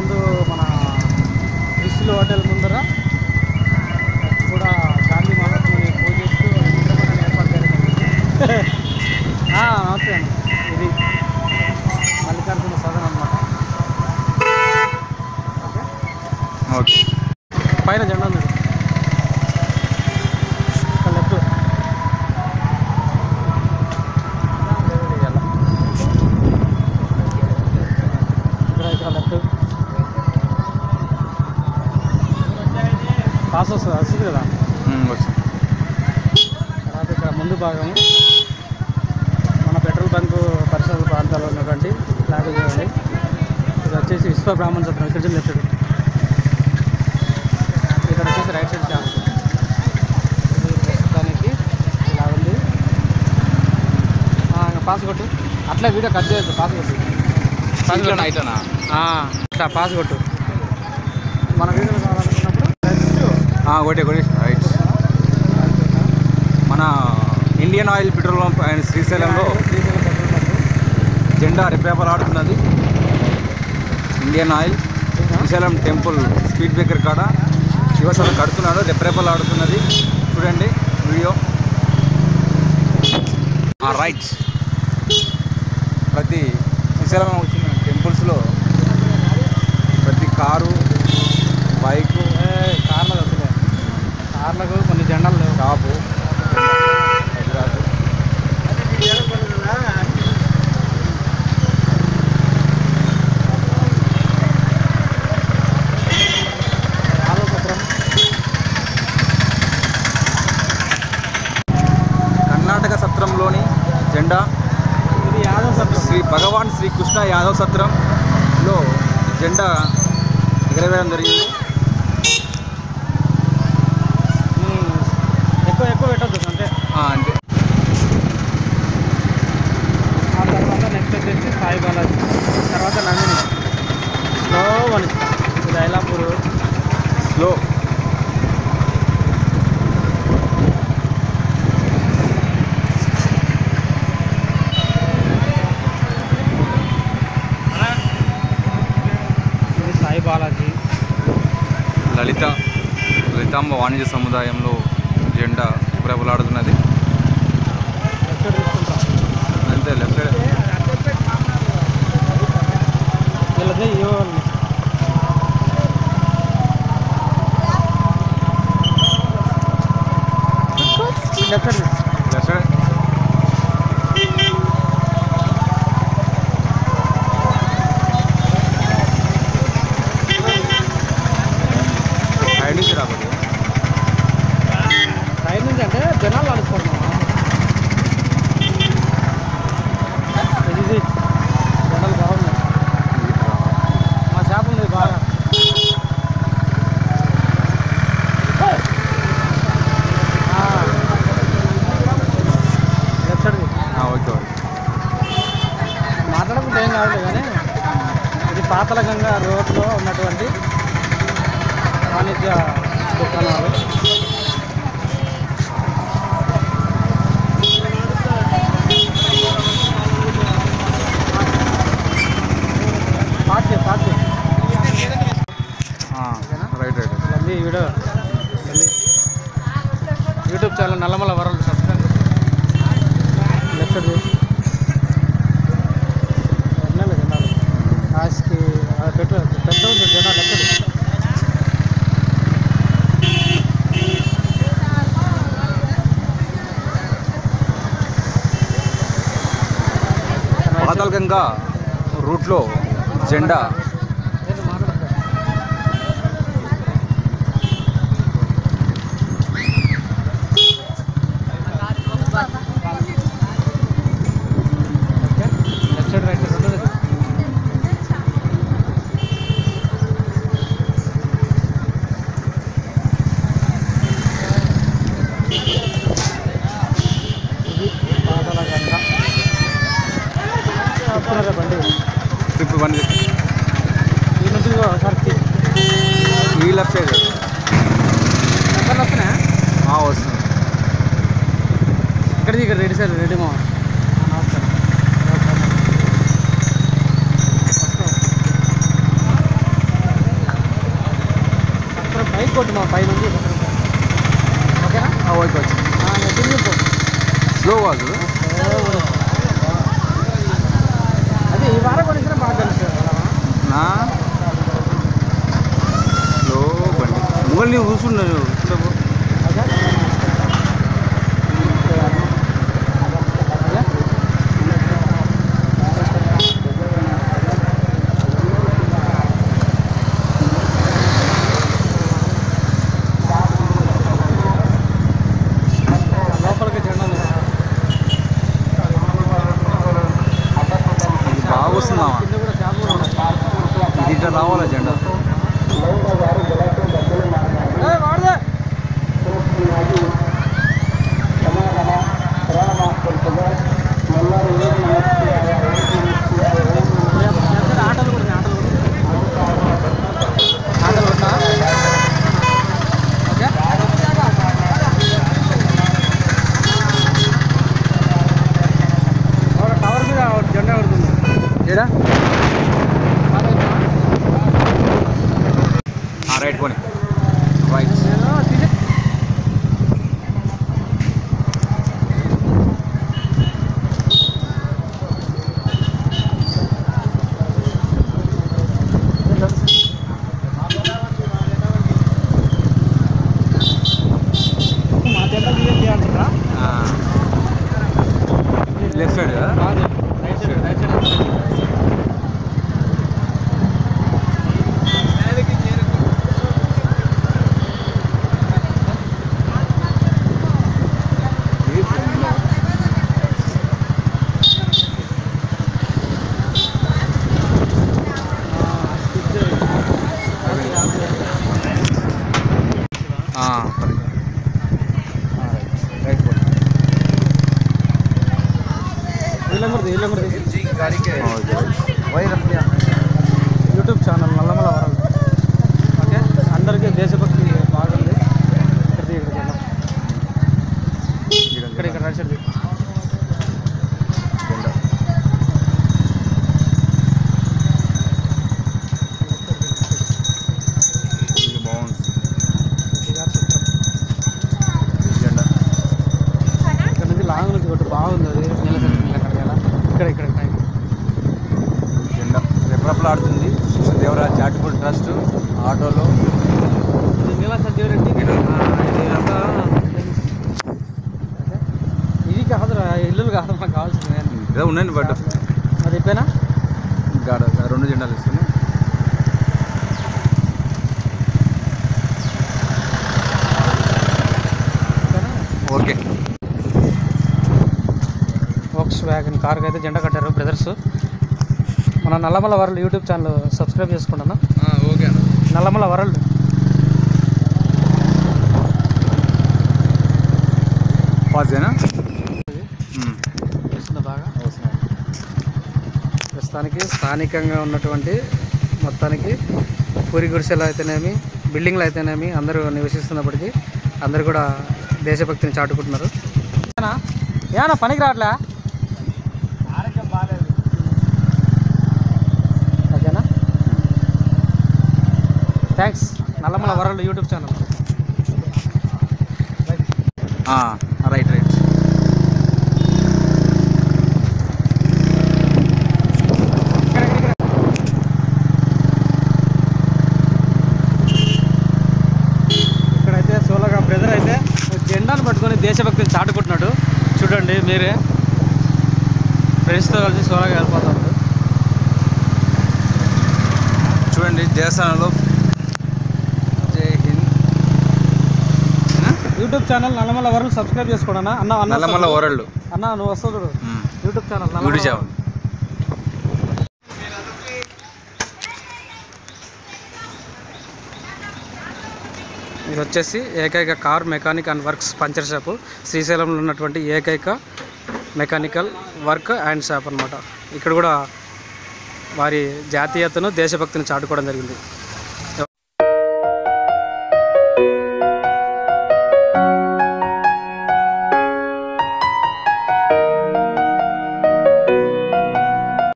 ముందు మన రిషిల్ హోటల్ ముందర కూడా గాంధీ మహాత్ముని పూజిస్తూ విగ్రహాన్ని ఏర్పాటు చేయడం జరిగింది. ఆ, నమస్తే అన్న ఇది మల్లికార్జున సదన్ అనమాట ఓకే పైన జెండా ఉంది ఇక్కడ లెఫ్ట్ ఇక్కడ ఇక్కడ లెఫ్ట్ పాస్ వస్తుంది వస్తుంది కదా ఉమ్, వచ్చింది తర్వాత ఇక్కడ ముందు భాగం మన పెట్రోల్ బంక్ పరిసర ప్రాంతాల్లో ఉన్నటువంటి ఫ్లాగ్ చూడండి ఇది వచ్చేసి విశ్వ బ్రాహ్మణ సత్రం ఇక్కడ నుంచి లెఫ్ట్ సైడ్ ఇక్కడ వచ్చేసి రైట్ సైడ్ చాలా ఇది ప్రస్తుతానికి ఇలా ఉంది ఆ, ఇంకా పాస్ కొట్టు అట్లా వీడియో కట్ చేయొద్దు పాస్ కొట్టు పాస్ కొట్టు అయితేనా ఆ, ఇట్లా పాస్ కొట్టు మన వీడియోలు కావాలనుకున్నప్పుడు ఒకటి ఒకటి రైట్ మన Indian oil petrol pump and శ్రీశైలంలో శ్రీశైలం పెట్రోల్ బంక్ జెండా రెపరెపలాడుతున్నది Indian oil Srisailam temple speed breaker కాడ శివసభ కడుతున్నాడు రెపరెపలాడుతున్నది చూడండి వీడియో రైట్ ప్రతి శ్రీశైలం వచ్చిన టెంపుల్స్లో ప్రతి కారు బైకు ఏ, కార్లకు వస్తున్నాయి కార్లకు కొన్ని జెండాలు లేవు షాపు హైదరాబాద్ యాదవ సత్రం కర్ణాటక సత్రంలోని జెండా ఇది యాదవ సత్రం శ్రీ భగవాన్ శ్రీకృష్ణ యాదవ్ సత్రంలో జెండా ఎగరవేయడం జరిగింది ఉమ్, ఎక్కువ ఎక్కువ పెట్టద్దు అంటే ఆ, అంతే ఆ తర్వాత నెక్స్ట్ వచ్చేసి సాయి బాలాజీ తర్వాత నందిని స్లో వన్ ఇది ఐలాపూర్ స్లో ఇది సాయి బాలాజీ లలిత లలితాంబ వాణిజ్య సముదాయంలో జెండా రెపరెపలాడుతున్నది లెఫ్ట్ తీసుకుంటాం అంతే లెఫ్ట్ సైడ్ వీళ్ళది ఇవ్వ left side left side side నుంచి రాబోదు సైడ్ నుంచి అంటే జనాలు నడుస్తున్నాం ఇది జనాలు బాగున్నాయి మా షాప్ ఉంది బాగా లెఫ్ట్ సైడ్ ఓకే ఓకే మాట్లాడకుండా ఏం కాదు కానీ ఇది పాతల గంగ రోడ్లో ఉన్నటువంటి వాణిజ్య దుకాణాలు పార్టీ పార్టీ రైట్ రైట్ జల్దీ వీడియో జల్దీ YouTube channel Nallamala world subscribe left side చేసి ఉన్నాయి జనాలు కాస్కి పెట్టు పెద్ద ఉంది జనాలు ఎక్కడ పాతాళగంగా రూట్లో జెండా నేను మాట్లాడతాను okay left side right side రెండు ఇది పాదాల గంగ చెప్తున్నారా బండి ట్రిప్ బండి ఈ నుంచి ఇదిగో ఒకసారి తీ. ఈ లెఫ్ట్ సైడ్ ఎక్కడ వస్తున్నాయా వస్తుంది ఇక్కడ ఇక్కడ రెడీ సార్ రెడీ మా నమస్కారం వస్తాం. కొట్టు మా పై నుంచి ఓకేనా ఓకే వచ్చి ఆ, నేను తిరిగి పో. స్లో కాదు అదే ఈ వారం కొనిసిన బాగా తెలుసు కదా. నా స్లో బండి ముంగల్ నీవు కూర్చున్నావు కూర్చుంటావు ఓకే? ఓకే? లోపలికి జెండా ఉంది. ఇది బాగా వస్తుందా కింద కూడా షాపులు ఉన్నాయి. ఇది ఇట్లా రావాలా జెండా ఏయ్, వాడదే. ఎక్కడ ఆటలు కూడా ఉన్నాయి, ఆటలు కూడా ఉన్నాయి. ఆటలు ఉన్నా ఓకే ఒక టవర్ మీద ఒక జెండా పడుతుంది ఏడా రైట్ పోనీ రైట్ నేను తినే మా జెండా తీయండి అంటారా లెఫ్ట్ సైడ్ కాదు right side right side right పోనీ వీళ్ళని కూడా వీళ్ళని కూడా okay YouTube channel Nallamala world okay అందరికీ దేశభక్తి బాగుంది ఇక్కడ తీ, ఇక్కడ జెండా. ఇక్కడ ఇక్కడ రైట్ సైడ్ తీ. జెండా ఇది బాగుంది ఇక్కడ చిత్రం. జెండా ఇక్కడ నుంచి లాంగ్ నుంచి కొట్టు బాగుంది అది నీళ్ళ చెట్టు నీళ్ళ అక్కడికి వెళ్ళా. ఇక్కడ ఇక్కడ ఇక్కడ జెండా రెప్పరప్పలాడుతుంది దేవరాజ్ చాటిపూడి ట్రస్ట్ ఆటోలో ఇది నీళ్ళ సజ్జీవరెడ్డి ఇది అంతా ఇది కాదురా ఇల్లులు కాదు మాకు కావాల్సింది ఇదే ఉండండి బట్ అది చెప్పానా గాడ రెండు జెండాలు ఇస్తున్నాయి ఓకే వోక్స్ వ్యాగన్ కార్కి అయితే జెండా కట్టారు బ్రదర్స్ మన Nallamala world YouTube channel subscribe చేసుకుంటాను ఓకే అన్న నల్లమల వరల్డ్ పాసేనా వస్తుందా బాగా ప్రస్తుతానికి స్థానికంగా ఉన్నటువంటి మొత్తానికి పూరి గుడిసెలు అయితేనేమి బిల్డింగ్లు అయితేనేమి అందరూ నివసిస్తున్నప్పటికీ అందరూ కూడా దేశభక్తిని చాటుకుంటున్నారు ఏమన్నా పనికి రావట్లే ఓకేనా thanks Nallamala world YouTube channel right right ఇక్కడైతే సోలోగా బ్రదర్ అయితే ఒక జెండాను పట్టుకొని దేశభక్తిని చాటుకుంటున్నాడు చూడండి మీరే ఫ్రెండ్స్తో కలిసి సోలోగా వెళ్ళిపోతాడు చూడండి దేవస్థానంలో జై హింద్ YouTube channel Nallamalla world subscribe చేసుకోండి అన్న అన్న అన్న నల్లమల్ల వస్తాడు. వరల్డ్ అన్న నువ్వు వస్తావు చూడు యూట్యూబ్ ఛానల్ నల్లమల్ల వీడియో చావల్ ఇది వచ్చేసి ఏకైక car mechanic and works puncture shop శ్రీశైలంలో ఉన్నటువంటి ఏకైక మెకానికల్ వర్క్ అండ్ షాప్ అన్నమాట ఇక్కడ కూడా వారి జాతీయతను దేశభక్తిని చాటుకోవడం జరిగింది